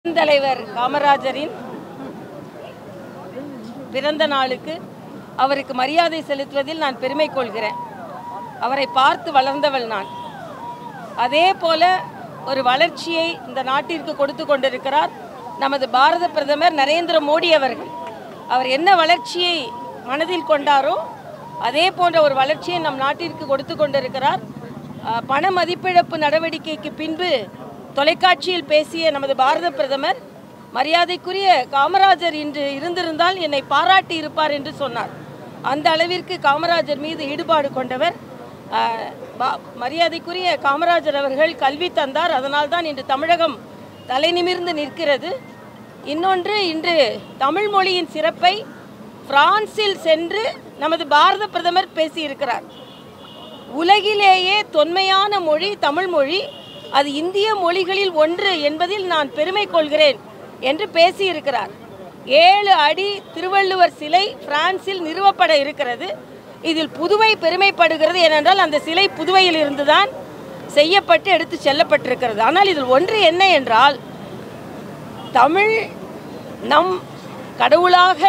தலைவர் காமராஜரின் பிறந்த நாளுக்கு அவருக்கு மரியாதை செலுத்துவதில் நான் பெருமை கொள்கிறேன் அவரை பார்த்து வளர்ந்தவள் நான் அதே போல ஒரு வளர்ச்சியை இந்த நாட்டிற்கு கொடுத்து கொண்டிருக்கிறார் நமது பாரத பிரதமர் நரேந்திர மோடி அவர்கள் அவர் என்ன வளர்ச்சியை மனதில் கொண்டாரோ அதே போன்ற ஒரு வளர்ச்சியை நம் நாட்டிற்கு கொடுத்து கொண்டிருக்கிறார் அஹ், பண மதிப்பிழப்பு நடவடிக்கைக்கு பின்பு தொலைக்காட்சியில் பேசிய நமது பாரத பிரதமர் மரியாதைக்குரிய காமராஜர் இன்று இருந்திருந்தால் என்னை பாராட்டி இருப்பார் என்று சொன்னார் அந்த அளவிற்கு காமராஜர் மீது ஈடுபாடு கொண்டவர் ஆஹ், பா- மரியாதைக்குரிய காமராஜர் அவர்கள் கல்வி தந்தார் அதனால்தான் இன்று தமிழகம் தலைநிமிர்ந்து நிற்கிறது இன்னொன்று இன்று தமிழ் மொழியின் சிறப்பை பிரான்சில் சென்று நமது பாரத பிரதமர் பேசியிருக்கிறார் உலகிலேயே தொன்மையான மொழி தமிழ் மொழி அது இந்திய மொழிகளில் ஒன்று என்பதில் நான் பெருமை கொள்கிறேன் என்று பேசியிருக்கிறார் ஏழு அடி திருவள்ளுவர் சிலை பிரான்சில் நிறுவப்பட இருக்கிறது இதில் புதுவை பெருமைப்படுகிறது ஏனென்றால் அந்த சிலை புதுவையில் இருந்துதான் செய்யப்பட்டு எடுத்து செல்லப்பட்டிருக்கிறது ஆனால் இதில் ஒன்று என்ன என்றால் தமிழ் நம் கடவுளாக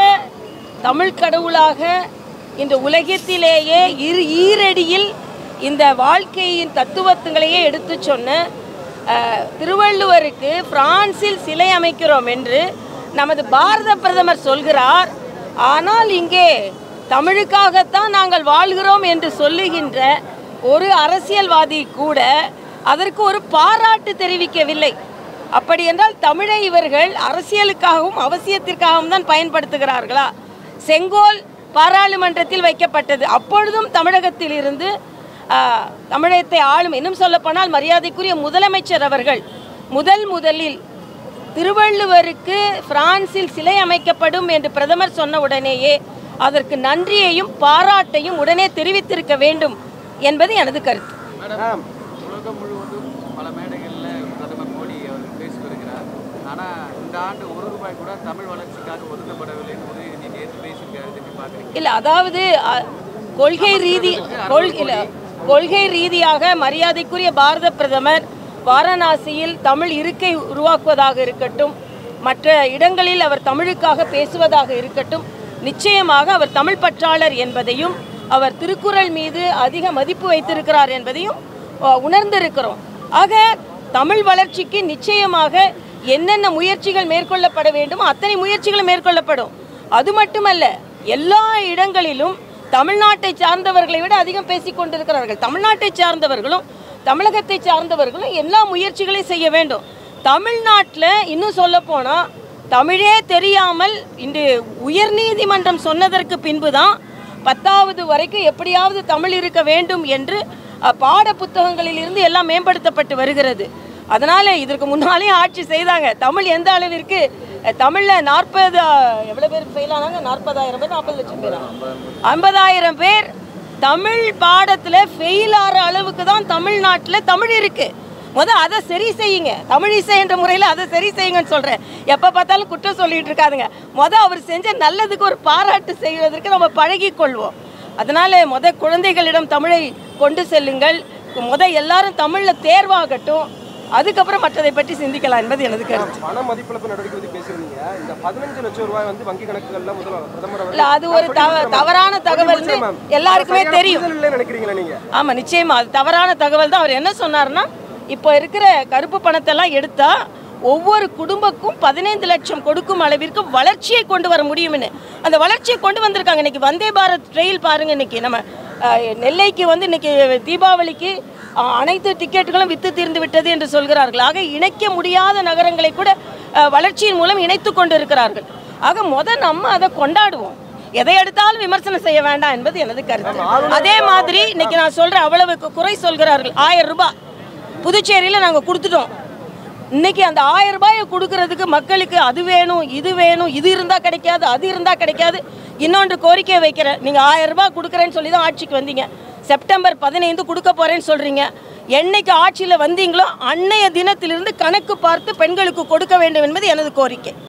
தமிழ் கடவுளாக இந்த உலகத்திலேயே இரு ஈரடியில் இந்த வாழ்க்கையின் தத்துவத்துங்களையே எடுத்து சொன்ன அஹ், திருவள்ளுவருக்கு பிரான்சில் சிலை அமைக்கிறோம் என்று நமது பாரத பிரதமர் சொல்கிறார் ஆனால் இங்கே தமிழுக்காகத்தான் நாங்கள் வாழ்கிறோம் என்று சொல்லுகின்ற ஒரு அரசியல்வாதி கூட அதற்கு ஒரு பாராட்டு தெரிவிக்கவில்லை அப்படி என்றால் தமிழை இவர்கள் அரசியலுக்காகவும் அவசியத்திற்காகவும் தான் பயன்படுத்துகிறார்களா செங்கோல் பாராளுமன்றத்தில் வைக்கப்பட்டது அப்பொழுதும் தமிழகத்தில் இருந்து ஆஹ், தமிழகத்தை ஆளும் இன்னும் சொல்லப்போனால் மரியாதைக்குரிய முதலமைச்சர் அவர்கள் முதல் முதலில் திருவள்ளுவருக்கு பிரான்சில் சிலை அமைக்கப்படும் என்று பிரதமர் சொன்ன உடனேயே அதற்கு நன்றியையும் பாராட்டையும் உடனே தெரிவித்திருக்க வேண்டும் என்பது எனது கருத்து மேடம் உலகம் முழுவதும் பல மேடைகளில் பிரதமர் மோடி அவர் பேசி வருகிறார் ஆனால் இந்த ஆண்டு ஒரு ரூபாய் கூட தமிழ் வளர்ச்சிக்காக ஒதுக்கப்படவில்லை என்று உதயநிதி நேற்று பேசியிருக்காரு எப்படி பார்க்குறீங்க இல்ல அதாவது அ, கொள்கை ரீதி கொள் இல்ல கொள்கை ரீதியாக மரியாதைக்குரிய பாரத பிரதமர் வாரணாசியில் தமிழ் இருக்கை உருவாக்குவதாக இருக்கட்டும் மற்ற இடங்களில் அவர் தமிழுக்காக பேசுவதாக இருக்கட்டும் நிச்சயமாக அவர் தமிழ் பற்றாளர் என்பதையும் அவர் திருக்குறள் மீது அதிக மதிப்பு வைத்திருக்கிறார் என்பதையும் அ, உணர்ந்திருக்கிறோம் ஆக தமிழ் வளர்ச்சிக்கு நிச்சயமாக என்னென்ன முயற்சிகள் மேற்கொள்ளப்பட வேண்டுமோ அத்தனை முயற்சிகளும் மேற்கொள்ளப்படும் அது மட்டுமல்ல எல்லா இடங்களிலும் தமிழ்நாட்டை சார்ந்தவர்களை விட அதிகம் பேசிக் கொண்டிருக்கிறார்கள் தமிழ்நாட்டை சார்ந்தவர்களும் தமிழகத்தை சார்ந்தவர்களும் எல்லா முயற்சிகளையும் செய்ய வேண்டும் தமிழ்நாட்டில் இன்னும் சொல்ல போனால் தமிழே தெரியாமல் இன்று உயர்நீதிமன்றம் சொன்னதற்கு பின்புதான் பத்தாவது வரைக்கும் எப்படியாவது தமிழ் இருக்க வேண்டும் என்று அஹ், பாட புத்தகங்களில் இருந்து எல்லாம் மேம்படுத்தப்பட்டு வருகிறது அதனால இதற்கு முன்னாலே ஆட்சி செய்தாங்க தமிழ் எந்த அளவிற்கு அஹ், தமிழ்ல நாற்பது எவ்வளவு பேர் ஃபெயில் ஆனாங்க நாற்பதாயிரம் பேர் நாற்பது லட்சம் பேர் ஐம்பதாயிரம் பேர் தமிழ் பாடத்துல ஃபெயில் ஆகிற அளவுக்கு தான் தமிழ்நாட்டில் தமிழ் இருக்கு முத அதை சரி செய்யுங்க தமிழ் இசை என்ற முறையில் அதை சரி செய்யுங்கன்னு சொல்கிறேன் எப்போ பார்த்தாலும் குற்றம் சொல்லிட்டு இருக்காதுங்க முத அவர் செஞ்ச நல்லதுக்கு ஒரு பாராட்டு செய்வதற்கு நம்ம பழகிக் கொள்வோம் அதனால முத குழந்தைகளிடம் தமிழை கொண்டு செல்லுங்கள் முத எல்லாரும் தமிழில் தேர்வாகட்டும் அதுக்கப்புறம் மற்றதை பற்றி சிந்திக்கலாம் என்பது எனது கருத்து பண மதிப்பிழப்பு நடவடிக்கை பத்தி பேசுறீங்க இந்த பதினஞ்சு லட்சம் ரூபாய் வந்து வங்கி கணக்குகள்ல முதல்வர் பிரதமர் இல்ல அது ஒரு தவ தவறான தகவல் எல்லாருக்குமே தெரியும் இல்லை நினைக்கிறீங்களா நீங்க ஆமா நிச்சயமா அது தவறான தகவல் தான் அவர் என்ன சொன்னார்னா இப்போ இருக்கிற கருப்பு பணத்தெல்லாம் எடுத்தா ஒவ்வொரு குடும்பக்கும் பதினைந்து லட்சம் கொடுக்கும் அளவிற்கு வளர்ச்சியை கொண்டு வர முடியும்னு அந்த வளர்ச்சியை கொண்டு வந்திருக்காங்க இன்னைக்கு வந்தே பாரத் ரயில் பாருங்க இன்னைக்கு நம்ம அஹ், நெல்லைக்கு வந்து இன்னைக்கு தீபாவளிக்கு அஹ், அனைத்து டிக்கெட்டுகளும் வித்து தீர்ந்து விட்டது என்று சொல்கிறார்கள் ஆக இணைக்க முடியாத நகரங்களை கூட அஹ், வளர்ச்சியின் மூலம் இணைத்து கொண்டு இருக்கிறார்கள் ஆக முத நம்ம அதை கொண்டாடுவோம் எதை எடுத்தாலும் விமர்சனம் செய்ய வேண்டாம் என்பது எனது கருத்து அதே மாதிரி இன்னைக்கு நான் சொல்றேன் அவ்வளவு கு- குறை சொல்கிறார்கள் ஆயிரம் ரூபாய் புதுச்சேரியில் நாங்கள் கொடுத்துட்டோம் இன்னைக்கு அந்த ஆயிரம் ரூபாயை கொடுக்கறதுக்கு மக்களுக்கு அது வேணும் இது வேணும் இது இருந்தால் கிடைக்காது அது இருந்தால் கிடைக்காது இன்னொன்று கோரிக்கை வைக்கிறேன் நீங்கள் ஆயிரம் ரூபாய் கொடுக்குறேன்னு சொல்லி தான் ஆட்சிக்கு வந்தீங்க செப்டம்பர் பதினைந்து கொடுக்க போறேன்னு சொல்றீங்க என்னைக்கு ஆட்சியில் வந்தீங்களோ அன்னைய தினத்திலிருந்து கணக்கு பார்த்து பெண்களுக்கு கொடுக்க வேண்டும் என்பது எனது கோரிக்கை